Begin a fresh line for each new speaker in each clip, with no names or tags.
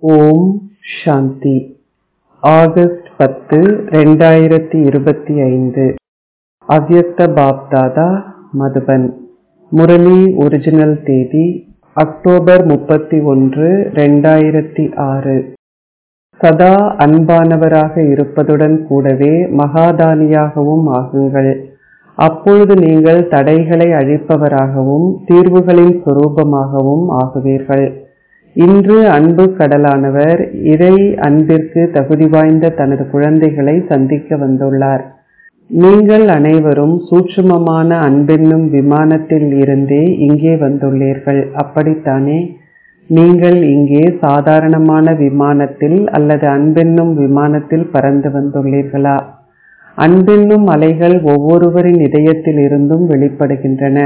ஓம் சாந்தி August பத்து ரெண்டாயிரத்தி இருபத்தி ஐந்து அவ்யக்த பாப்தாதா மதுபன் முரளி ஒரிஜினல் தேதி அக்டோபர் முப்பத்தி ஒன்று ரெண்டாயிரத்தி ஆறு சதா அன்பானவராக இருப்பதுடன் கூடவே மகாதானியாகவும் ஆகுங்கள் அப்பொழுது நீங்கள் தடைகளை அழிப்பவராகவும் தீர்வுகளின் சொரூபமாகவும் ஆகுவீர்கள் இன்று அன்பு கடலானவர் இறை அன்பிற்கு தகுதி வாய்ந்த தனது குழந்தைகளை சந்திக்க வந்துள்ளார் நீங்கள் அனைவரும் சூட்சுமமான அன்பென்னும் விமானத்தில் இருந்தே இங்கே வந்துள்ளீர்கள் அப்படித்தானே நீங்கள் இங்கே சாதாரணமான விமானத்தில் அல்லது அன்பென்னும் விமானத்தில் பறந்து வந்துள்ளீர்களா அன்பென்னும் அலைகள் ஒவ்வொருவரின் இதயத்தில் இருந்தும் வெளிப்படுகின்றன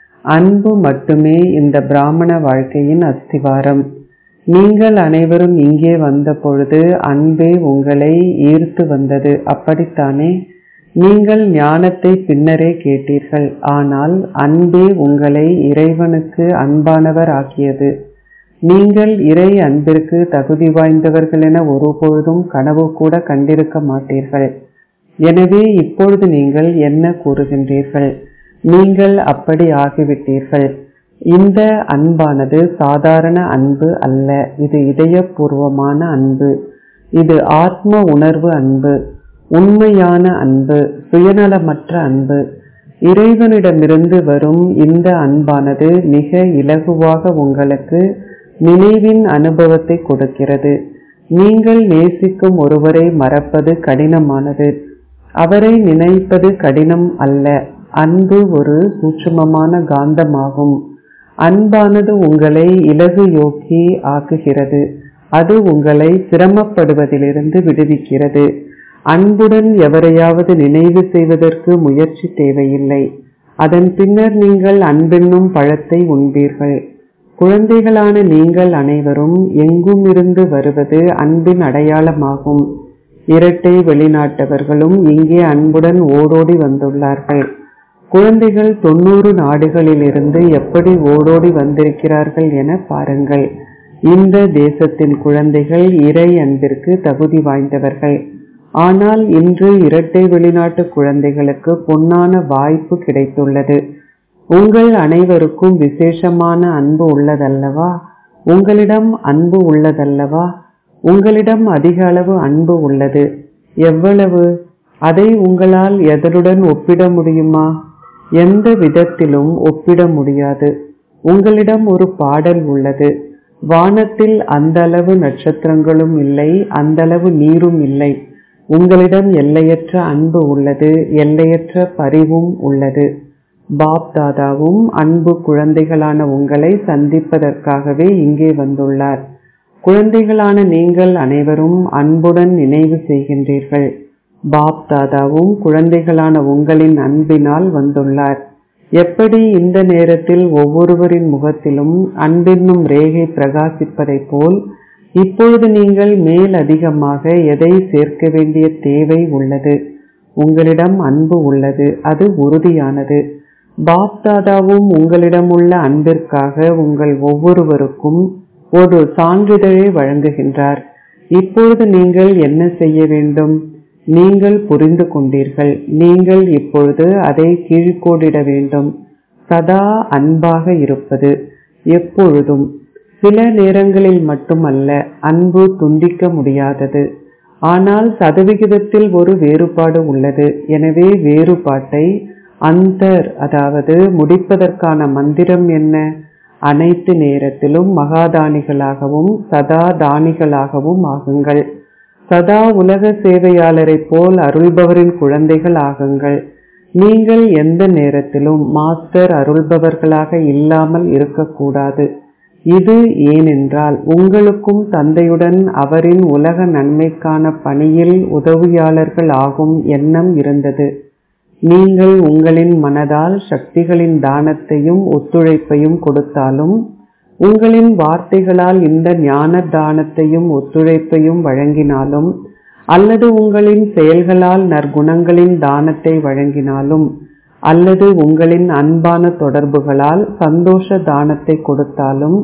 அன்பு மட்டுமே இந்த பிராமண வாழ்க்கையின் அஸ்திவாரம் நீங்கள் அனைவரும் இங்கே வந்த பொழுது அன்பே உங்களை ஈர்த்து வந்தது அப்படித்தானே நீங்கள் ஞானத்தை பின்னரே கேட்டீர்கள் ஆனால் அன்பே உங்களை இறைவனுக்கு அன்பானவர் ஆக்கியது நீங்கள் இறை அன்பிற்கு தகுதி வாய்ந்தவர்கள் என ஒருபொழுதும் கனவு கூட கண்டிருக்க மாட்டீர்கள் எனவே இப்பொழுது நீங்கள் என்ன கூறுகின்றீர்கள் நீங்கள் அப்படி ஆகிவிட்டீர்கள் இந்த அன்பானது சாதாரண அன்பு அல்ல இது இதயபூர்வமான அன்பு இது ஆத்ம உணர்வு அன்பு உண்மையான அன்பு சுயநலமற்ற அன்பு இறைவனிடமிருந்து வரும் இந்த அன்பானது மிக இலகுவாக உங்களுக்கு நினைவின் அனுபவத்தை கொடுக்கிறது நீங்கள் நேசிக்கும் ஒருவரை மறப்பது கடினமானது அவரை நினைப்பது கடினம் அல்ல அன்பு ஒரு சூட்சுமமான காந்தமாகும் அன்பானது உங்களை இலகு யோக்கி ஆக்குகிறது அது உங்களை சிரமப்படுவதிலிருந்து விடுவிக்கிறது அன்புடன் எவரையாவது நினைவு செய்வதற்கு முயற்சி தேவையில்லை அதன் பின்னர் நீங்கள் அன்பென்னும் பழத்தை உண்பீர்கள் குழந்தைகளான நீங்கள் அனைவரும் எங்கும் இருந்து வருவது அன்பின் அடையாளமாகும் இரட்டை வெளிநாட்டவர்களும் இங்கே அன்புடன் ஓடோடி வந்துள்ளார்கள் குழந்தைகள் தொண்ணூறு நாடுகளிலிருந்து எப்படி ஓடோடி வந்திருக்கிறார்கள் என பாருங்கள் இந்த தேசத்தின் குழந்தைகள் இறை அன்பிற்கு தகுதி வாய்ந்தவர்கள் ஆனால் இன்று இரட்டை வெளிநாட்டு குழந்தைகளுக்கு பொன்னான வாய்ப்பு கிடைத்துள்ளது உங்கள் அனைவருக்கும் விசேஷமான அன்பு உள்ளதல்லவா உங்களிடம் அன்பு உள்ளதல்லவா உங்களிடம் அதிக அளவு அன்பு உள்ளது எவ்வளவு அதை உங்களால் எதனுடன் ஒப்பிட முடியுமா எந்த விதத்திலும் ஒப்பிட முடியாது உங்களிடம் ஒரு பாடல் உள்ளது வானத்தில் அந்த அளவு நட்சத்திரங்களும் இல்லை அந்த அளவு நீரும் இல்லை உங்களிடம் எல்லையற்ற அன்பு உள்ளது எல்லையற்ற பரிவும் உள்ளது பாப் தாதாவும் அன்பு குழந்தைகளான உங்களை சந்திப்பதற்காகவே இங்கே வந்துள்ளார் குழந்தைகளான நீங்கள் அனைவரும் அன்புடன் நினைவு செய்கின்றீர்கள் பாப் தாதாவும் குழந்தைகளான உங்களின் அன்பினால் வந்துள்ளார் எப்படி இந்த நேரத்தில் ஒவ்வொருவரின் முகத்திலும் அன்பென்னும் ரேகை பிரகாசிப்பதைப் போல் இப்பொழுது நீங்கள் மேல் அதிகமாக எதை சேர்க்க வேண்டிய தேவை உள்ளது உங்களிடம் அன்பு உள்ளது அது உறுதியானது பாப் தாதாவும் உங்களிடம் உள்ள அன்பிற்காக உங்கள் ஒவ்வொருவருக்கும் ஒரு சான்றிதழை வழங்குகின்றார் இப்பொழுது நீங்கள் என்ன செய்ய வேண்டும் நீங்கள் புரிந்து கொண்டீர்கள் நீங்கள் இப்பொழுது அதை கீழ்கோடிட வேண்டும் சதா அன்பாக இருப்பது எப்பொழுதும் சில நேரங்களில் மட்டுமல்ல அன்பு துண்டிக்க முடியாதது ஆனால் சதவிகிதத்தில் ஒரு வேறுபாடு உள்ளது எனவே வேறுபாட்டை அந்தர் அதாவது முடிப்பதற்கான மந்திரம் என்ன அனைத்து நேரத்திலும் மகாதானிகளாகவும் சதா தானிகளாகவும் ஆகுங்கள் சதா உலக சேவையாளரைப் போல் அருள்பவரின் குழந்தைகள் ஆகுங்கள் நீங்கள் எந்த நேரத்திலும் மாஸ்டர் அருள்பவர்களாக இல்லாமல் இருக்கக்கூடாது இது ஏனென்றால் உங்களுக்கும் தந்தையுடன் அவரின் உலக நன்மைக்கான பணியில் உதவியாளர்கள் ஆகும் எண்ணம் இருந்தது நீங்கள் உங்களின் மனதால் சக்திகளின் தானத்தையும் ஒத்துழைப்பையும் கொடுத்தாலும் உங்களின் வார்த்தைகளால் இந்த ஞான தானத்தையும் ஒத்துழைப்பையும் வழங்கினாலும் அல்லது உங்களின் செயல்களால் நற்குணங்களின் தானத்தை வழங்கினாலும் அல்லது உங்களின் அன்பான தொடர்புகளால் சந்தோஷ தானத்தை கொடுத்தாலும்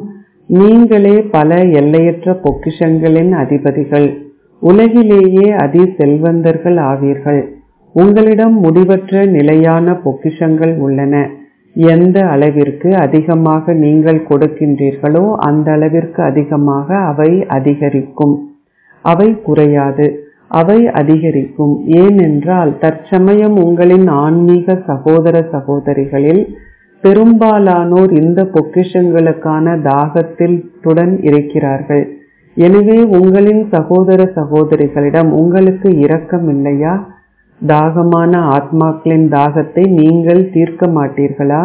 நீங்களே பல எல்லையற்ற பொக்கிஷங்களின் அதிபதிகள் உலகிலேயே அதி செல்வந்தர்கள் ஆவீர்கள் உங்களிடம் முடிவற்ற நிலையான பொக்கிஷங்கள் உள்ளன எந்த அளவிற்கு அதிகமாக நீங்கள் கொடுக்கின்றீர்களோ அந்த அளவிற்கு அதிகமாக அவை அதிகரிக்கும் அவை குறையாது அவை அதிகரிக்கும் ஏனென்றால் தற்சமயம் உங்களின் ஆன்மீக சகோதர சகோதரிகளில் பெரும்பாலானோர் இந்த பொக்கிஷங்களுக்கான தாகத்தில் துடன் இருக்கிறார்கள் எனவே உங்களின் சகோதர சகோதரிகளிடம் உங்களுக்கு இரக்கம் இல்லையா தாகமான ஆத்மாக்களின் தாகத்தை நீங்கள் தீர்க்க மாட்டீர்களா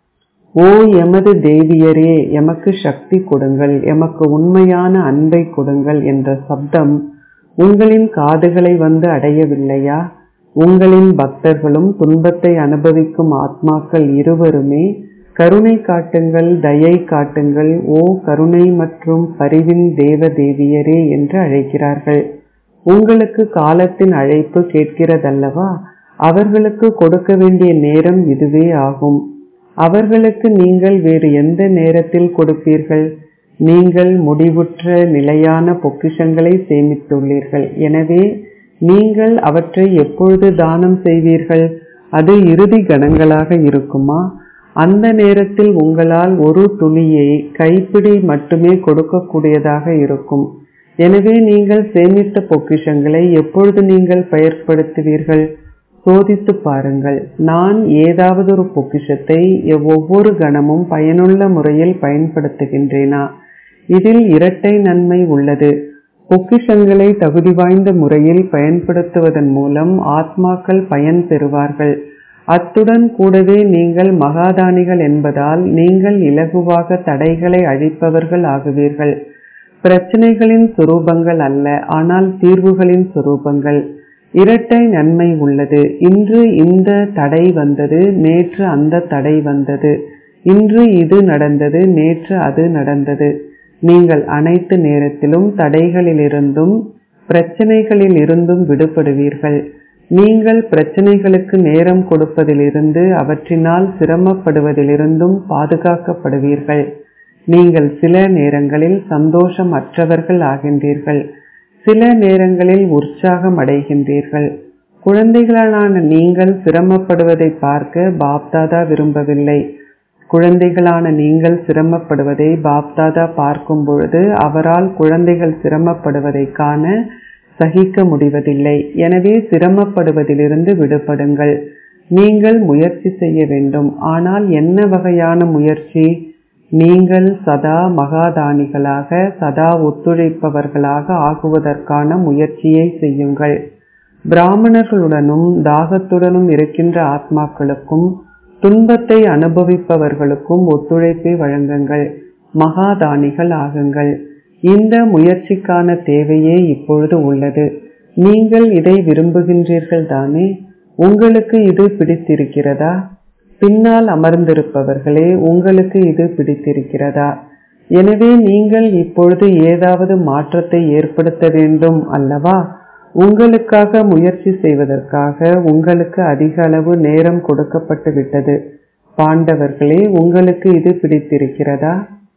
ஓ எமது தேவியரே எமக்கு சக்தி கொடுங்கள் எமக்கு உண்மையான அன்பை கொடுங்கள் என்ற சப்தம் உங்களின் காதுகளை வந்து அடையவில்லையா உங்களின் பக்தர்களும் துன்பத்தை அனுபவிக்கும் ஆத்மாக்கள் இருவருமே கருணை காட்டுங்கள் தயை காட்டுங்கள் ஓ கருணை மற்றும் பரிவின் தேவ தேவியரே என்று அழைக்கிறார்கள் உங்களுக்கு காலத்தின் அழைப்பு கேட்கிறதல்லவா அவர்களுக்கு கொடுக்க வேண்டிய நேரம் இதுவே ஆகும் அவர்களுக்கு நீங்கள் வேறு எந்த நேரத்தில் கொடுப்பீர்கள் நீங்கள் முடிவுற்ற நிலையான பொக்கிஷங்களை சேமித்துள்ளீர்கள் எனவே நீங்கள் அவற்றை எப்பொழுது தானம் செய்வீர்கள் அது இறுதி கணங்களாக இருக்குமா அந்த நேரத்தில் உங்களால் ஒரு துளியை கைப்பிடி மட்டுமே கொடுக்கக்கூடியதாக இருக்கும் எனவே நீங்கள் சேமித்த பொக்கிஷங்களை எப்பொழுது நீங்கள் பயன்படுத்துவீர்கள் சோதித்து பாருங்கள் நான் ஏதாவது ஒரு பொக்கிஷத்தை ஒவ்வொரு கணமும் பயனுள்ள முறையில் பயன்படுத்துகின்றேனா இதில் இரட்டை நன்மை உள்ளது பொக்கிஷங்களை தகுதி வாய்ந்த முறையில் பயன்படுத்துவதன் மூலம் ஆத்மாக்கள் பயன் பெறுவார்கள் அத்துடன் கூடவே நீங்கள் மகாதானிகள் என்பதால் நீங்கள் இலகுவாக தடைகளை அழிப்பவர்கள் ஆகுவீர்கள் பிரச்சனைகளின் சுரூபங்கள் அல்ல ஆனால் தீர்வுகளின் சுரூபங்கள் இரட்டை நன்மை உள்ளது இன்று இந்த தடை வந்தது நேற்று அந்த தடை வந்தது இன்று இது நடந்தது நேற்று அது நடந்தது நீங்கள் அனைத்து நேரத்திலும் தடைகளிலிருந்தும் பிரச்சனைகளில் இருந்தும் விடுபடுவீர்கள் நீங்கள் பிரச்சனைகளுக்கு நேரம் கொடுப்பதிலிருந்து அவற்றினால் சிரமப்படுவதிலிருந்தும் பாதுகாக்கப்படுவீர்கள் நீங்கள் சில நேரங்களில் சந்தோஷம் அற்றவர்கள் ஆகின்றீர்கள் சில நேரங்களில் உற்சாகம் அடைகின்றீர்கள் குழந்தைகளான நீங்கள் சிரமப்படுவதை பார்க்க பாப்தாதா விரும்பவில்லை குழந்தைகளான நீங்கள் சிரமப்படுவதை பாப்தாதா பார்க்கும் பொழுது அவரால் குழந்தைகள் சிரமப்படுவதை காண சகிக்க முடிவதில்லை எனவே சிரமப்படுவதிலிருந்து விடுபடுங்கள் நீங்கள் முயற்சி செய்ய வேண்டும் ஆனால் என்ன வகையான முயற்சி நீங்கள் சதா மகாதானிகளாக சதா ஒத்துழைப்பவர்களாக ஆகுவதற்கான முயற்சியை செய்யுங்கள் பிராமணர்களுடனும் தாகத்துடனும் இருக்கின்ற ஆத்மாக்களுக்கும் துன்பத்தை அனுபவிப்பவர்களுக்கும் ஒத்துழைப்பை வழங்குங்கள் மகாதானிகள் ஆகுங்கள் இந்த முயற்சிக்கான தேவையே இப்பொழுது உள்ளது நீங்கள் இதை விரும்புகின்றீர்கள் தானே உங்களுக்கு இது பிடித்திருக்கிறதா பின்னால் அமர்ந்திருப்பவர்களே உங்களுக்கு இது பிடித்திருக்கிறதா எனவே நீங்கள் இப்பொழுது ஏதாவது மாற்றத்தை ஏற்படுத்த வேண்டும் அல்லவா உங்களுக்காக முயற்சி செய்வதற்காக உங்களுக்கு அதிக அளவு நேரம் கொடுக்கப்பட்டு விட்டது பாண்டவர்களே உங்களுக்கு இது பிடித்திருக்கிறதா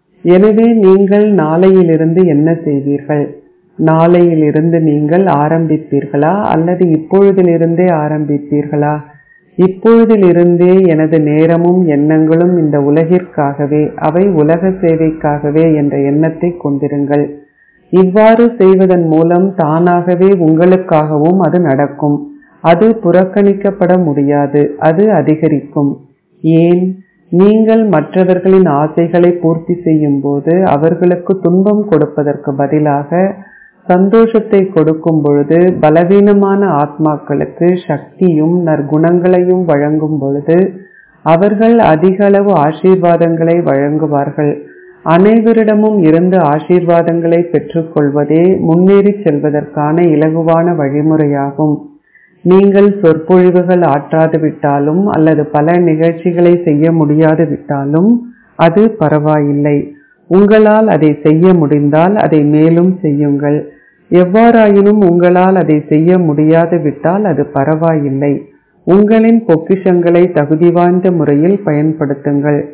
எனவே நீங்கள் நாளையிலிருந்து என்ன செய்வீர்கள் நாளையிலிருந்து நீங்கள் ஆரம்பிப்பீர்களா அல்லது இப்பொழுதிலிருந்தே ஆரம்பிப்பீர்களா இப்பொழுதிலிருந்தே எனது நேரமும் எண்ணங்களும் இந்த உலகிற்காகவே அவை உலக சேவைக்காகவே என்ற எண்ணத்தை கொண்டிருங்கள் இவ்வாறு செய்வதன் மூலம் தானாகவே உங்களுக்காகவும் அது நடக்கும் அது புறக்கணிக்கப்பட முடியாது அது அதிகரிக்கும் ஏன் நீங்கள் மற்றவர்களின் ஆசைகளை பூர்த்தி செய்யும் போது அவர்களுக்கு துன்பம் கொடுப்பதற்கு பதிலாக சந்தோஷத்தை கொடுக்கும் பொழுது பலவீனமான ஆத்மாக்களுக்கு சக்தியும் நற்குணங்களையும் வழங்கும் பொழுது அவர்கள் அதிக அளவு ஆசீர்வாதங்களை வழங்குவார்கள் அனைவரிடமும் இருந்து ஆசீர்வாதங்களை பெற்றுக்கொள்வதே முன்னேறி செல்வதற்கான இலகுவான வழிமுறையாகும் நீங்கள் சொற்பொழிவுகள் ஆற்றாது விட்டாலும் அல்லது பல நிகழ்ச்சிகளை செய்ய முடியாது விட்டாலும் அது பரவாயில்லை உங்களால் அதை செய்ய முடிந்தால் அதை மேலும் செய்யுங்கள் எவ்வாறாயினும் உங்களால் அதை செய்ய முடியாது விட்டால் அது பரவாயில்லை உங்களின் பொக்கிஷங்களை தகுதி வாய்ந்த முறையில் பயன்படுத்துங்கள்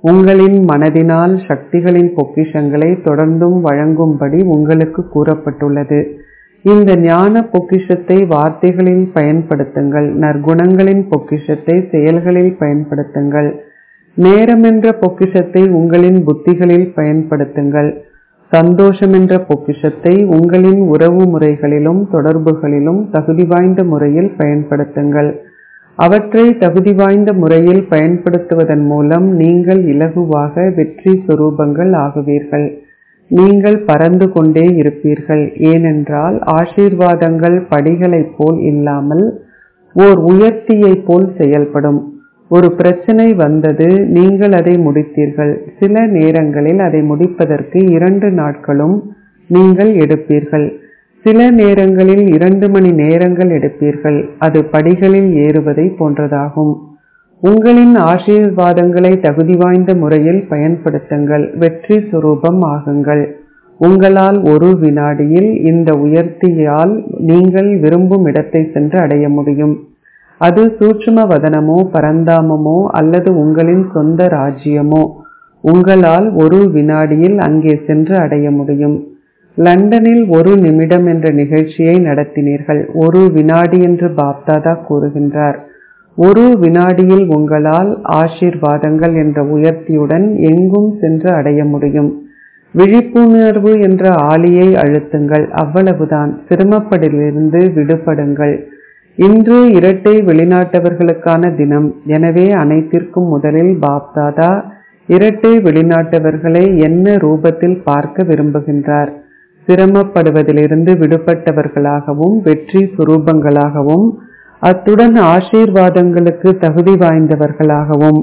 உங்களின் மனதினால் சக்திகளின் பொக்கிஷங்களை தொடர்ந்தும் வழங்கும்படி உங்களுக்கு கூறப்பட்டுள்ளது இந்த ஞான பொக்கிஷத்தை வார்த்தைகளில் பயன்படுத்துங்கள் நற்குணங்களின் பொக்கிஷத்தை செயல்களில் பயன்படுத்துங்கள் நேரமென்ற பொக்கிஷத்தை உங்களின் புத்திகளில் பயன்படுத்துங்கள் சந்தோஷம் என்ற பொக்கிஷத்தை உங்களின் உறவு முறைகளிலும் தொடர்புகளிலும் தகுதி வாய்ந்த முறையில் பயன்படுத்துங்கள் அவற்றை தகுதி வாய்ந்த முறையில் பயன்படுத்துவதன் மூலம் நீங்கள் இலகுவாக வெற்றி சொரூபங்கள் ஆகுவீர்கள் நீங்கள் பறந்து கொண்டே இருப்பீர்கள் ஏனென்றால் ஆசீர்வாதங்கள் படிகளைப் போல் இல்லாமல் ஓர் உயர்த்தியைப் போல் செயல்படும் ஒரு பிரச்சனை வந்தது நீங்கள் அதை முடித்தீர்கள் சில நேரங்களில் அதை முடிப்பதற்கு இரண்டு நாட்களும் நீங்கள் எடுப்பீர்கள் சில நேரங்களில் இரண்டு மணி நேரங்கள் எடுப்பீர்கள் அது படிகளில் ஏறுவதை போன்றதாகும் உங்களின் ஆசீர்வாதங்களை தகுதி வாய்ந்த முறையில் பயன்படுத்துங்கள் வெற்றி சுரூபம் ஆகுங்கள் உங்களால் ஒரு வினாடியில் இந்த உயர்த்தியால் நீங்கள் விரும்பும் இடத்தை சென்று அடைய முடியும் அது சூட்சும வதனமோ பரந்தாமமோ அல்லது உங்களின் சொந்த ராஜ்யமோ உங்களால் ஒரு வினாடியில் அங்கே சென்று அடைய முடியும் லண்டனில் ஒரு நிமிடம் என்ற நிகழ்ச்சியை நடத்தினீர்கள் ஒரு வினாடி என்று பாப்தாதா கூறுகின்றார் ஒரு வினாடியில் உங்களால் ஆசீர்வாதங்கள் என்ற உயர்த்தியுடன் எங்கும் சென்று அடைய முடியும் விழிப்புணர்வு என்ற ஆளியை அழுத்துங்கள் அவ்வளவுதான் சிரமப்படிலிருந்து விடுபடுங்கள் இன்று இரட்டை வெளிநாட்டவர்களுக்கான தினம் எனவே அனைத்திற்கும் முதலில் பாப்தாதா இரட்டை வெளிநாட்டவர்களை என்ன ரூபத்தில் பார்க்க விரும்புகின்றார் சிரமப்படுவதிலிருந்து விடுபட்டவர்களாகவும் வெற்றி சுரூபங்களாகவும் அத்துடன் ஆசீர்வாதங்களுக்கு தகுதி வாய்ந்தவர்களாகவும்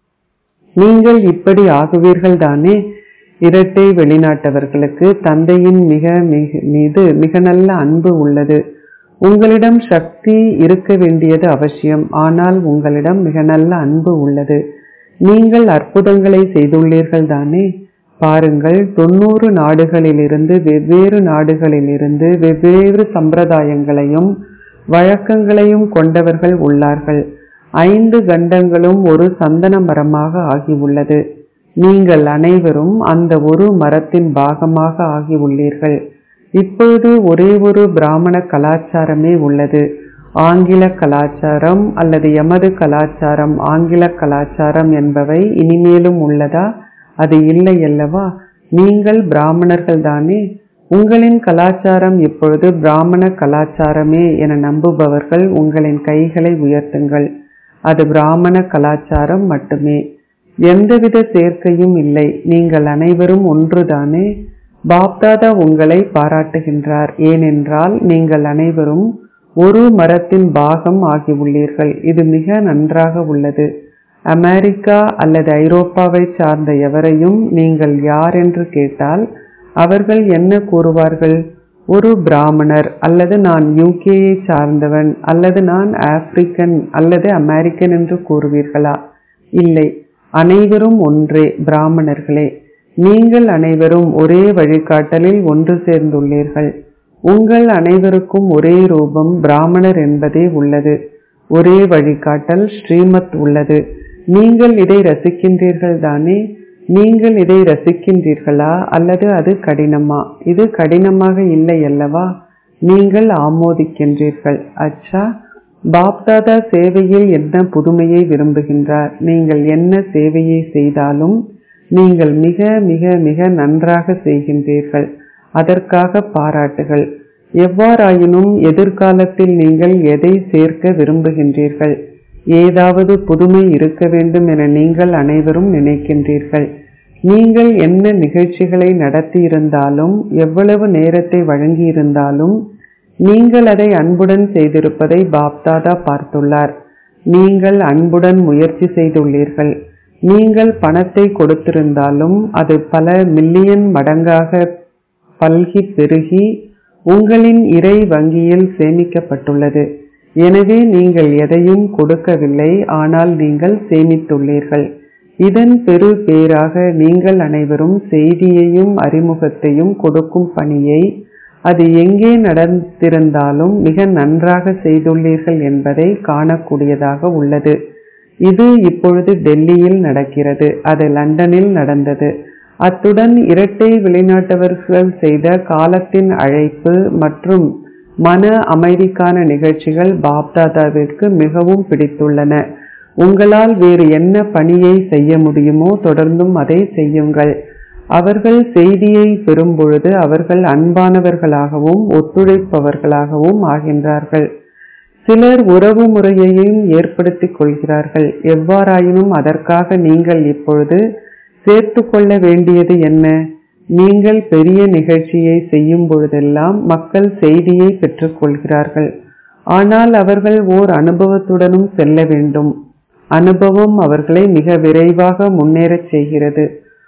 நீங்கள் இப்படி ஆகுவீர்கள் தானே இரட்டை வெளிநாட்டவர்களுக்கு தந்தையின் மிக மீது மிக நல்ல அன்பு உள்ளது உங்களிடம் சக்தி இருக்க வேண்டியது அவசியம் ஆனால் உங்களிடம் மிக நல்ல அன்பு உள்ளது நீங்கள் அற்புதங்களை செய்துள்ளீர்கள் தானே பாருங்கள் தொண்ணூறு நாடுகளிலிருந்து வெவ்வேறு நாடுகளிலிருந்து வெவ்வேறு சம்பிரதாயங்களையும் வழக்கங்களையும் கொண்டவர்கள் உள்ளார்கள் ஐந்து கண்டங்களும் ஒரு சந்தன மரமாக ஆகியுள்ளது நீங்கள் அனைவரும் அந்த ஒரு மரத்தின் பாகமாக ஆகியுள்ளீர்கள் இப்பொழுது ஒரே ஒரு பிராமண கலாச்சாரமே உள்ளது ஆங்கில கலாச்சாரம் அல்லது எமது கலாச்சாரம் ஆங்கில கலாச்சாரம் என்பவை இனிமேலும் உள்ளதா அது இல்லை அல்லவா நீங்கள் பிராமணர்கள் தானே உங்களின் கலாச்சாரம் இப்பொழுது பிராமண கலாச்சாரமே என நம்புபவர்கள் உங்களின் கைகளை உயர்த்துங்கள் அது பிராமண கலாச்சாரம் மட்டுமே எந்தவித சேர்க்கையும் இல்லை நீங்கள் அனைவரும் ஒன்றுதானே பாப்தாதா உங்களை பாராட்டுகின்றார் ஏனென்றால் நீங்கள் அனைவரும் ஒரு மரத்தின் பாகம் ஆகியுள்ளீர்கள் இது மிக நன்றாக உள்ளது அமெரிக்கா அல்லது ஐரோப்பாவை சார்ந்த எவரையும் நீங்கள் யார் என்று கேட்டால் அவர்கள் என்ன கூறுவார்கள் ஒரு பிராமணர் அல்லது நான் யூகேயை சார்ந்தவன் அல்லது நான் ஆப்பிரிக்கன் அல்லது அமெரிக்கன் என்று கூறுவீர்களா இல்லை அனைவரும் ஒன்றே பிராமணர்களே நீங்கள் அனைவரும் ஒரே வழிகாட்டலில் ஒன்று சேர்ந்துள்ளீர்கள் உங்கள் அனைவருக்கும் ஒரே ரூபம் பிராமணர் என்பதே உள்ளது ஒரே வழிகாட்டல் ஸ்ரீமத் உள்ளது நீங்கள் இதை ரசிக்கின்றீர்கள் தானே நீங்கள் இதை ரசிக்கின்றீர்களா அல்லது அது கடினமா இது கடினமாக இல்லை அல்லவா நீங்கள் ஆமோதிக்கின்றீர்கள் அச்சா பாப்தாதா சேவையில் என்ன புதுமையை விரும்புகின்றார் நீங்கள் என்ன சேவையை செய்தாலும் நீங்கள் மிக மிக மிக நன்றாக செய்கின்றீர்கள் அதற்காக பாராட்டுகள் எவ்வாறாயினும் எதிர்காலத்தில் நீங்கள் எதை சேர்க்க விரும்புகின்றீர்கள் ஏதாவது புதுமை இருக்க வேண்டும் என நீங்கள் அனைவரும் நினைக்கின்றீர்கள் நீங்கள் என்ன நிகழ்ச்சிகளை நடத்தியிருந்தாலும் எவ்வளவு நேரத்தை வழங்கியிருந்தாலும் நீங்கள் அதை அன்புடன் செய்திருப்பதை பாப்தாதா பார்த்துள்ளார் நீங்கள் அன்புடன் முயற்சி செய்துள்ளீர்கள் நீங்கள் பணத்தை கொடுத்திருந்தாலும் அது பல மில்லியன் மடங்காக பல்கி பெருகி உங்களின் இறை வங்கியில் சேமிக்கப்பட்டுள்ளது எனவே நீங்கள் எதையும் கொடுக்கவில்லை ஆனால் நீங்கள் சேமித்துள்ளீர்கள் இதன் பெரு பேராக நீங்கள் அனைவரும் செய்தியையும் அறிமுகத்தையும் கொடுக்கும் பணியை அது எங்கே நடந்திருந்தாலும் மிக நன்றாக செய்துள்ளீர்கள் என்பதை காணக்கூடியதாக உள்ளது இது இப்பொழுது டெல்லியில் நடக்கிறது அது லண்டனில் நடந்தது அத்துடன் இரட்டை வெளிநாட்டவர்கள் செய்த காலத்தின் அழைப்பு மற்றும் மன அமைதிக்கான நிகழ்ச்சிகள் பாப்தாதாவிற்கு மிகவும் பிடித்துள்ளன உங்களால் வேறு என்ன பணியை செய்ய முடியுமோ தொடர்ந்தும் அதை செய்யுங்கள் அவர்கள் செய்தியை பெறும்பொழுது அவர்கள் அன்பானவர்களாகவும் ஒத்துழைப்பவர்களாகவும் ஆகின்றார்கள் சிலர் உறவு முறையையும் ஏற்படுத்திக் கொள்கிறார்கள் எவ்வாறாயினும் அதற்காக நீங்கள் இப்பொழுது சேர்த்து கொள்ள வேண்டியது என்ன நீங்கள் பெரிய நிகழ்ச்சியை செய்யும் பொழுதெல்லாம் மக்கள் செய்தியை பெற்றுக்கொள்கிறார்கள் ஆனால் அவர்கள் ஓர் அனுபவத்துடனும் செல்ல வேண்டும் அனுபவம் அவர்களை மிக விரைவாக முன்னேறச் செய்கிறது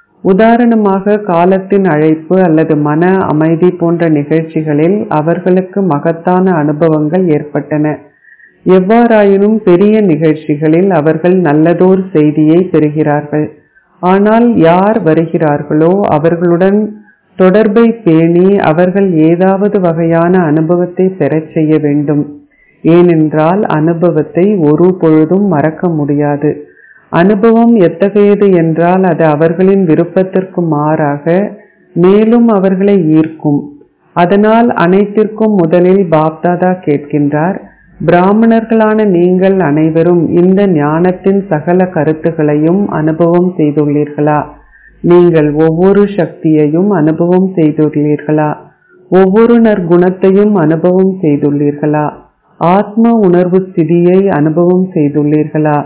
உதாரணமாக காலத்தின் அழைப்பு அல்லது மன அமைதி போன்ற நிகழ்ச்சிகளில் அவர்களுக்கு மகத்தான அனுபவங்கள் ஏற்பட்டன எவ்வாறாயினும் பெரிய நிகழ்ச்சிகளில் அவர்கள் நல்லதோர் செய்தியை பெறுகிறார்கள் ஆனால் யார் வருகிறார்களோ அவர்களுடன் தொடர்பை பேணி அவர்கள் ஏதாவது வகையான அனுபவத்தை பெறச் செய்ய வேண்டும் ஏனென்றால் அனுபவத்தை ஒரு பொழுதும் மறக்க முடியாது அனுபவம் எத்தகையது என்றால் அது அவர்களின் விருப்பத்திற்கு மாறாக மேலும் அவர்களை ஈர்க்கும் அதனால் அனைத்திற்கும் முதலில் பாப்தாதா கேட்கின்றார் பிராமணர்களான நீங்கள் அனைவரும் இந்த ஞானத்தின் சகல கருத்துகளையும் அனுபவம் செய்துள்ளீர்களா நீங்கள் ஒவ்வொரு சக்தியையும் அனுபவம் செய்துள்ளீர்களா ஒவ்வொரு நற்குணத்தையும் அனுபவம் செய்துள்ளீர்களா ஆத்ம உணர்வு ஸ்திதியை அனுபவம் செய்துள்ளீர்களா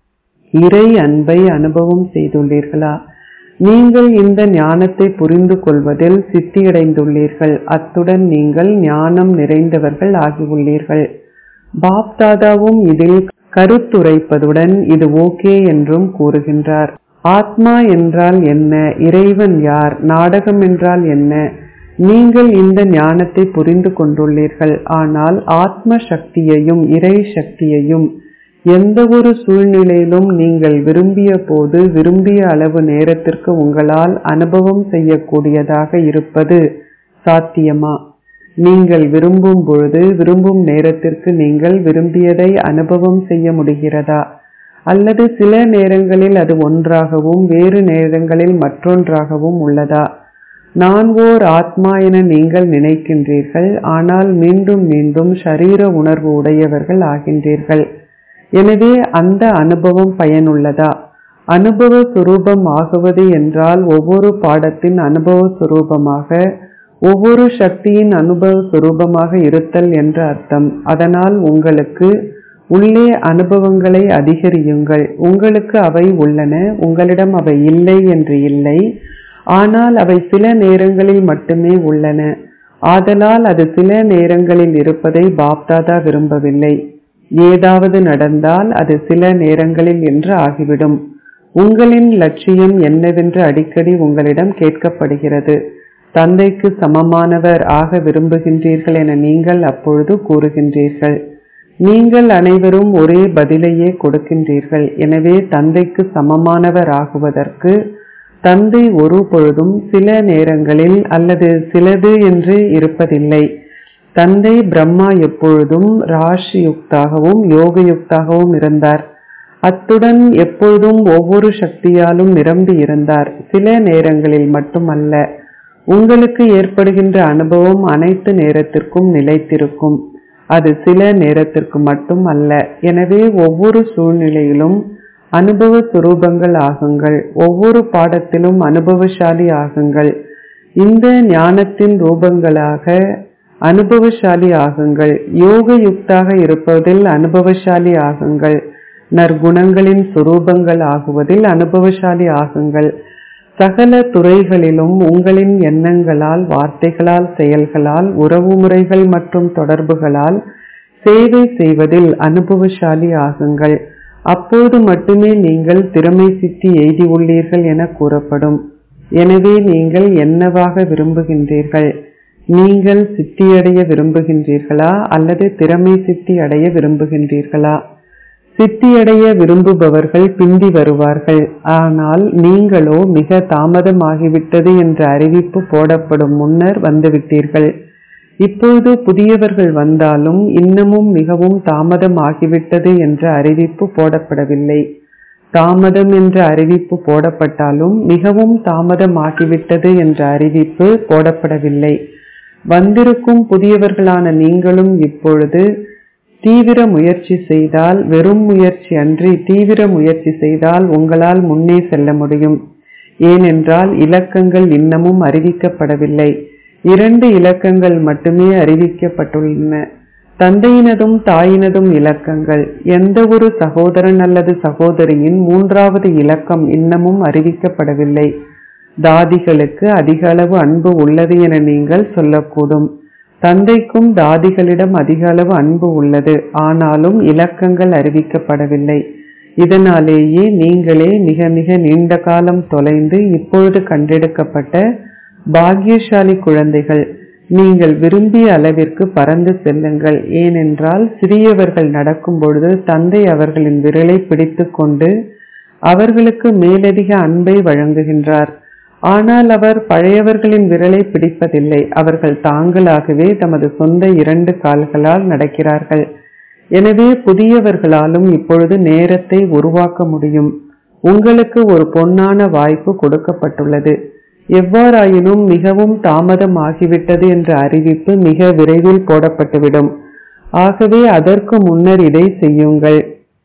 இறை அன்பை அனுபவம் செய்துள்ளீர்களா நீங்கள் இந்த ஞானத்தை புரிந்து கொள்வதில் சித்தியடைந்துள்ளீர்கள் அத்துடன் நீங்கள் ஞானம் நிறைந்தவர்கள் ஆகியுள்ளீர்கள் பாப்தாதாவும் இதில் கருத்துரைப்பதுடன் இது ஓகே என்றும் கூறுகின்றார் ஆத்மா என்றால் என்ன இறைவன் யார் நாடகம் என்றால் என்ன நீங்கள் இந்த ஞானத்தை புரிந்து கொண்டுள்ளீர்கள் ஆனால் ஆத்ம சக்தியையும் இறை சக்தியையும் எந்த ஒரு சூழ்நிலையிலும் நீங்கள் விரும்பிய போது விரும்பிய அளவு நேரத்திற்கு உங்களால் அனுபவம் செய்யக்கூடியதாக இருப்பது சாத்தியமா நீங்கள் விரும்பும் பொழுது விரும்பும் நேரத்திற்கு நீங்கள் விரும்பியதை அனுபவம் செய்ய முடிகிறதா அல்லது சில நேரங்களில் அது ஒன்றாகவும் வேறு நேரங்களில் மற்றொன்றாகவும் உள்ளதா நான் ஓர் ஆத்மா என நீங்கள் நினைக்கின்றீர்கள் ஆனால் மீண்டும் மீண்டும் ஷரீர உணர்வு உடையவர்கள் ஆகின்றீர்கள் எனவே அந்த அனுபவம் பயனுள்ளதா அனுபவ சுரூபம் ஆகுவது என்றால் ஒவ்வொரு பாடத்தின் அனுபவ சுரூபமாக ஒவ்வொரு சக்தியின் அனுபவ சுரூபமாக இருத்தல் என்ற அர்த்தம் அதனால் உங்களுக்கு உள்ளே அனுபவங்களை அதிகரியுங்கள் உங்களுக்கு அவை உள்ளன உங்களிடம் அவை இல்லை என்று இல்லை ஆனால் அவை சில நேரங்களில் மட்டுமே உள்ளன ஆதலால் அது சில நேரங்களில் இருப்பதை பாப்தாதா விரும்பவில்லை ஏதாவது நடந்தால் அது சில நேரங்களில் என்று ஆகிவிடும் உங்களின் லட்சியம் என்னவென்று அடிக்கடி உங்களிடம் கேட்கப்படுகிறது தந்தைக்கு சமமானவர் ஆக விரும்புகின்றீர்கள் என நீங்கள் அப்பொழுது கூறுகின்றீர்கள் நீங்கள் அனைவரும் ஒரே பதிலையே கொடுக்கின்றீர்கள் எனவே தந்தைக்கு சமமானவர் ஆகுவதற்கு தந்தை ஒரு பொழுதும் சில நேரங்களில் அல்லது சிலது என்று இருப்பதில்லை தந்தை பிரம்மா எப்பொழுதும் ராஷி யுக்தாகவும் யோக யுக்தாகவும் இருந்தார் அத்துடன் எப்பொழுதும் ஒவ்வொரு சக்தியாலும் நிரம்பி இருந்தார் சில நேரங்களில் மட்டுமல்ல உங்களுக்கு ஏற்படுகின்ற அனுபவம் அனைத்து நேரத்திற்கும் நிலைத்திருக்கும் அது சில நேரத்திற்கு மட்டும் அல்ல எனவே ஒவ்வொரு சூழ்நிலையிலும் அனுபவ சுரூபங்கள் ஆகுங்கள் ஒவ்வொரு பாடத்திலும் அனுபவசாலி ஆகுங்கள் இந்த ஞானத்தின் ரூபங்களாக அனுபவசாலி ஆகுங்கள் யோக யுக்தாக இருப்பதில் அனுபவசாலி ஆகுங்கள் நற்குணங்களின் சுரூபங்கள் ஆகுவதில் அனுபவசாலி ஆகுங்கள் சகல துறைகளிலும் உங்களின் எண்ணங்களால் வார்த்தைகளால் செயல்களால் உறவு முறைகள் மற்றும் தொடர்புகளால் சேவை செய்வதில் அனுபவசாலி ஆகுங்கள் அப்போது மட்டுமே நீங்கள் திறமை சித்தி எய்தியுள்ளீர்கள் என கூறப்படும் எனவே நீங்கள் என்னவாக விரும்புகின்றீர்கள் நீங்கள் சித்தியடைய விரும்புகின்றீர்களா அல்லது திறமை சித்தி அடைய விரும்புகின்றீர்களா சித்தியடைய விரும்புபவர்கள் பிந்தி வருவார்கள் ஆனால் நீங்களோ மிக தாமதமாகிவிட்டது என்ற அறிவிப்பு போடப்படும் முன்னர் வந்துவிட்டீர்கள் இப்பொழுது புதியவர்கள் வந்தாலும் இன்னமும் மிகவும் தாமதமாகிவிட்டது என்ற அறிவிப்பு போடப்படவில்லை தாமதம் என்ற அறிவிப்பு போடப்பட்டாலும் மிகவும் தாமதமாகிவிட்டது என்ற அறிவிப்பு போடப்படவில்லை வந்திருக்கும் புதியவர்களான நீங்களும் இப்பொழுது தீவிர முயற்சி செய்தால் வெறும் முயற்சி அன்றி தீவிர முயற்சி செய்தால் உங்களால் முன்னே செல்ல முடியும் ஏனென்றால் இலக்கங்கள் இன்னமும் அறிவிக்கப்படவில்லை இரண்டு இலக்கங்கள் மட்டுமே அறிவிக்கப்பட்டுள்ளன தந்தையினதும் தாயினதும் இலக்கங்கள் எந்த ஒரு சகோதரன் அல்லது சகோதரியின் மூன்றாவது இலக்கம் இன்னமும் அறிவிக்கப்படவில்லை தாதிகளுக்கு அதிக அளவு அன்பு உள்ளது என நீங்கள் சொல்லக்கூடும் தந்தைக்கும் தாதிகளிடம் அதிக அளவு அன்பு உள்ளது ஆனாலும் இலக்கங்கள் அறிவிக்கப்படவில்லை இதனாலேயே நீங்களே மிக மிக நீண்ட காலம் தொலைந்து இப்பொழுது கண்டெடுக்கப்பட்ட பாக்கியசாலி குழந்தைகள் நீங்கள் விரும்பிய அளவிற்கு பறந்து செல்லுங்கள் ஏனென்றால் சிறியவர்கள் நடக்கும் பொழுது தந்தை அவர்களின் விரலை பிடித்துக்கொண்டு அவர்களுக்கு மேலதிக அன்பை வழங்குகின்றார் ஆனால் அவர் பழையவர்களின் விரலை பிடிப்பதில்லை அவர்கள் தாங்களாகவே தமது சொந்த இரண்டு கால்களால் நடக்கிறார்கள் எனவே புதியவர்களாலும் இப்பொழுது நேரத்தை உருவாக்க முடியும் உங்களுக்கு ஒரு பொன்னான வாய்ப்பு கொடுக்கப்பட்டுள்ளது எவ்வாறாயினும் மிகவும் தாமதம் ஆகிவிட்டது என்ற அறிவிப்பு மிக விரைவில் போடப்பட்டுவிடும் ஆகவே அதற்கு முன்னர் இதை செய்யுங்கள்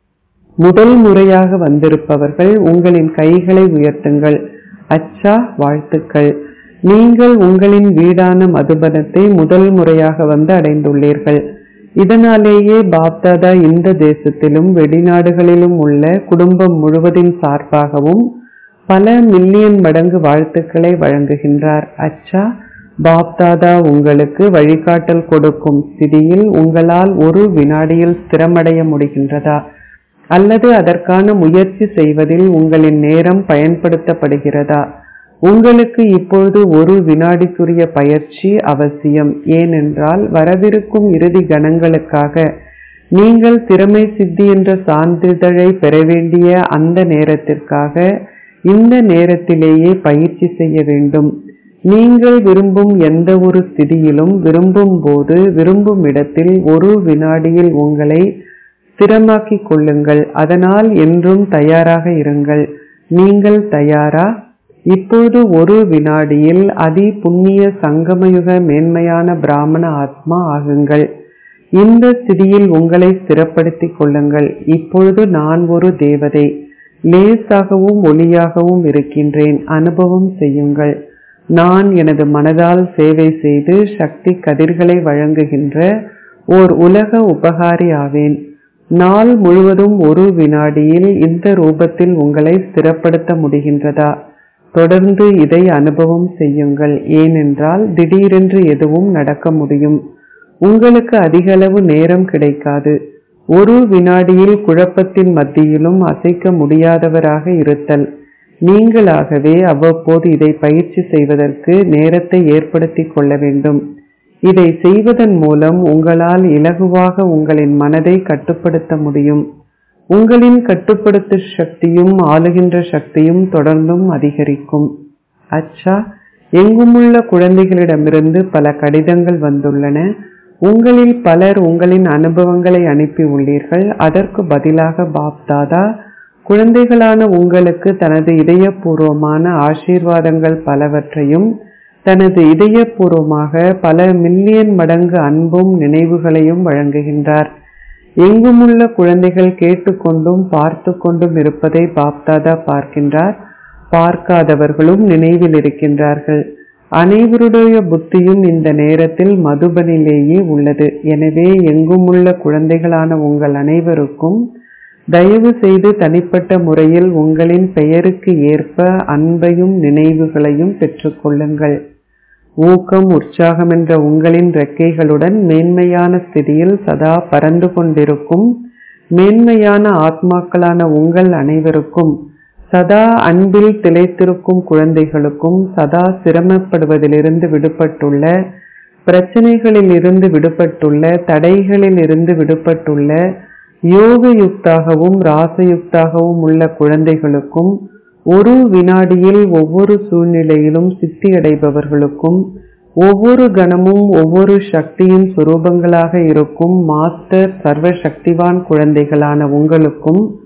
முதல் முறையாக வந்திருப்பவர்கள் உங்களின் கைகளை உயர்த்துங்கள் அச்சா வாழ்த்துக்கள் நீங்கள் உங்களின் வீடான மதுபனத்தை முதல் முறையாக வந்து அடைந்துள்ளீர்கள் இதனாலேயே பாப்தாதா இந்த தேசத்திலும் வெளிநாடுகளிலும் உள்ள குடும்பம் முழுவதின் சார்பாகவும் பல மில்லியன் மடங்கு வாழ்த்துக்களை வழங்குகின்றார் அச்சா பாப்தாதா உங்களுக்கு வழிகாட்டல் கொடுக்கும் ஸ்திதியில் உங்களால் ஒரு வினாடியில் ஸ்திரமடைய முடிகின்றதா அல்லது அதற்கான முயற்சி செய்வதில் உங்களின் நேரம் பயன்படுத்தப்படுகிறதா உங்களுக்கு இப்பொழுது ஒரு வினாடிக்குரிய பயிற்சி அவசியம் ஏனென்றால் வரவிருக்கும் இறுதி கணங்களுக்காக நீங்கள் திறமை சித்தி என்ற சான்றிதழை பெற வேண்டிய அந்த நேரத்திற்காக இந்த நேரத்திலேயே பயிற்சி செய்ய வேண்டும் நீங்கள் விரும்பும் எந்த ஒரு ஸ்திதியிலும் விரும்பும் போது விரும்பும் இடத்தில் ஒரு வினாடியில் உங்களை ஸ்திரமாக்கிக் கொள்ளுங்கள் அதனால் என்றும் தயாராக இருங்கள் நீங்கள் தயாரா இப்பொழுது ஒரு வினாடியில் அதி புண்ணிய சங்கமயுக மேன்மையான பிராமண ஆத்மா ஆகுங்கள் இந்த ஸ்திதியில் உங்களை ஸ்திரப்படுத்திக் கொள்ளுங்கள் இப்பொழுது நான் ஒரு தேவதை லேசாகவும் ஒளியாகவும் இருக்கின்றேன் அனுபவம் செய்யுங்கள் நான் எனது மனதால் சேவை செய்து சக்தி கதிர்களை வழங்குகின்ற ஓர் உலக உபகாரி ஆவேன் நாள் முழுவதும் ஒரு வினாடியில் இந்த ரூபத்தில் உங்களை ஸ்திரப்படுத்த முடிகின்றதா தொடர்ந்து இதை அனுபவம் செய்யுங்கள் ஏனென்றால் திடீரென்று எதுவும் நடக்க முடியும் உங்களுக்கு அதிகளவு நேரம் கிடைக்காது ஒரு வினாடியில் குழப்பத்தின் மத்தியிலும் அசைக்க முடியாதவராக இருத்தல் நீங்களாகவே அவ்வப்போது இதை பயிற்சி செய்வதற்கு நேரத்தை ஏற்படுத்திக் கொள்ள வேண்டும் இதை செய்வதன் மூலம் உங்களால் இலகுவாக உங்களின் மனதை கட்டுப்படுத்த முடியும் உங்களின் கட்டுப்படுத்து சக்தியும் ஆளுகின்ற சக்தியும் தொடர்ந்தும் அதிகரிக்கும் அச்சா எங்குமுள்ள குழந்தைகளிடமிருந்து பல கடிதங்கள் வந்துள்ளன உங்களில் பலர் உங்களின் அனுபவங்களை அனுப்பி உள்ளீர்கள் அதற்கு பதிலாக பாப்தாதா குழந்தைகளான உங்களுக்கு தனது இதயபூர்வமான ஆசீர்வாதங்கள் பலவற்றையும் தனது இதயபூர்வமாக பல மில்லியன் மடங்கு அன்பும் நினைவுகளையும் வழங்குகின்றார் எங்குமுள்ள குழந்தைகள் கேட்டுக்கொண்டும் பார்த்து கொண்டும் இருப்பதை பாப்தாதா பார்க்கின்றார் பார்க்காதவர்களும் நினைவில் இருக்கின்றார்கள் அனைவருடைய புத்தியும் இந்த நேரத்தில் மதுபனிலேயே உள்ளது எனவே எங்குமுள்ள குழந்தைகளான உங்கள் அனைவருக்கும் தயவு செய்து தனிப்பட்ட முறையில் உங்களின் பெயருக்கு ஏற்ப அன்பையும் நினைவுகளையும் பெற்றுக்கொள்ளுங்கள் ஊக்கம் உற்சாகம் என்ற உங்களின் ரெக்கைகளுடன் மேன்மையான ஸ்திதியில் சதா பறந்து கொண்டிருக்கும் மேன்மையான ஆத்மாக்களான உங்கள் அனைவருக்கும் சதா அன்பில் திளைத்திருக்கும் குழந்தைகளுக்கும் சதா சிரமப்படுவதிலிருந்து விடுபட்டுள்ள பிரச்சனைகளில் இருந்து விடுபட்டுள்ள தடைகளில் இருந்து விடுபட்டுள்ள யோக யுக்தாகவும் ராசயுக்தாகவும் உள்ள குழந்தைகளுக்கும் ஒரு வினாடியில் ஒவ்வொரு சூழ்நிலையிலும் சித்தியடைபவர்களுக்கும் ஒவ்வொரு கணமும் ஒவ்வொரு சக்தியின் சுரூபங்களாக இருக்கும் மாஸ்டர் சர்வ சக்திவான் குழந்தைகளான உங்களுக்கும்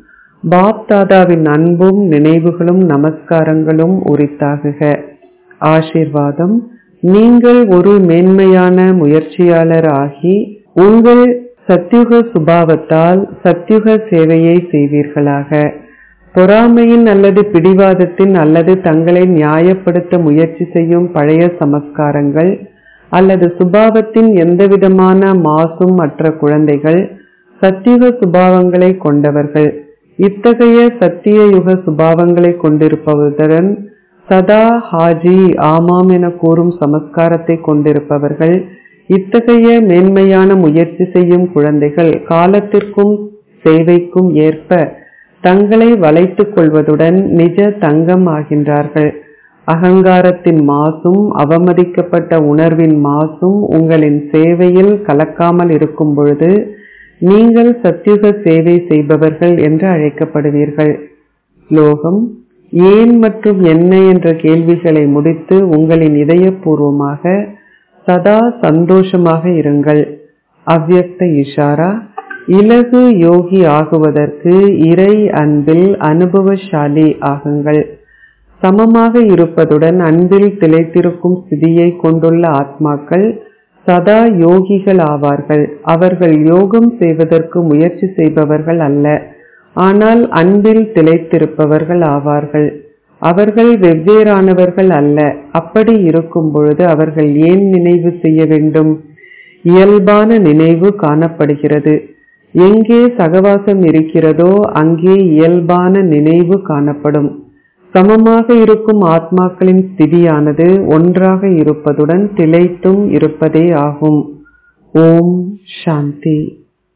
பாப் தாதாவின் அன்பும் நினைவுகளும் நமஸ்காரங்களும் உரித்தாகுக ஆசிர்வாதம் நீங்கள் ஒரு மேன்மையான முயற்சியாளர் ஆகி உங்கள் சத்யுக சுபாவத்தால் சத்யுக சேவையை செய்வீர்களாக பொறாமையின் அல்லது பிடிவாதத்தின் அல்லது தங்களை நியாயப்படுத்த முயற்சி செய்யும் பழைய சமஸ்காரங்கள் அல்லது சுபாவத்தின் எந்தவிதமான மாசும் மற்ற குழந்தைகள் சத்தியுக சுபாவங்களை கொண்டவர்கள் இத்தகைய சத்திய யுக சுபாவங்களை கொண்டிருப்பதுடன் சதா ஹாஜி ஆமாம் என கூறும் சமஸ்காரத்தை கொண்டிருப்பவர்கள் இத்தகைய மேன்மையான முயற்சி செய்யும் குழந்தைகள் காலத்திற்கும் சேவைக்கும் ஏற்ப தங்களை வளைத்துக் கொள்வதுடன் நிஜ தங்கம் ஆகின்றார்கள் அகங்காரத்தின் மாசும் அவமதிக்கப்பட்ட உணர்வின் மாசும் உங்களின் சேவையில் கலக்காமல் இருக்கும் பொழுது நீங்கள் சத்தியுக சேவை செய்பவர்கள் என்று அழைக்கப்படுவீர்கள் ஸ்லோகம் ஏன் மற்றும் என்ன என்ற கேள்விகளை முடித்து உங்களின் இதயபூர்வமாக சதா சந்தோஷமாக இருங்கள் அவ்யக்த இஷாரா இலகு யோகி ஆகுவதற்கு இறை அன்பில் அனுபவசாலி ஆகுங்கள் சமமாக இருப்பதுடன் அன்பில் திளைத்திருக்கும் ஸ்திதியை கொண்டுள்ள ஆத்மாக்கள் சதா யோகிகள் ஆவார்கள் அவர்கள் யோகம் செய்வதற்கு முயற்சி செய்பவர்கள் அல்ல ஆனால் அன்பில் திளைத்திருப்பவர்கள் ஆவார்கள் அவர்கள் வெவ்வேறானவர்கள் அல்ல அப்படி இருக்கும் பொழுது அவர்கள் ஏன் நினைவு செய்ய வேண்டும் இயல்பான நினைவு காணப்படுகிறது எங்கே சகவாசம் இருக்கிறதோ அங்கே இயல்பான நினைவு காணப்படும் சமமாக இருக்கும் ஆத்மாக்களின் ஸ்திதியானது ஒன்றாக இருப்பதுடன் திளைத்தும் இருப்பதே ஆகும் ஓம் சாந்தி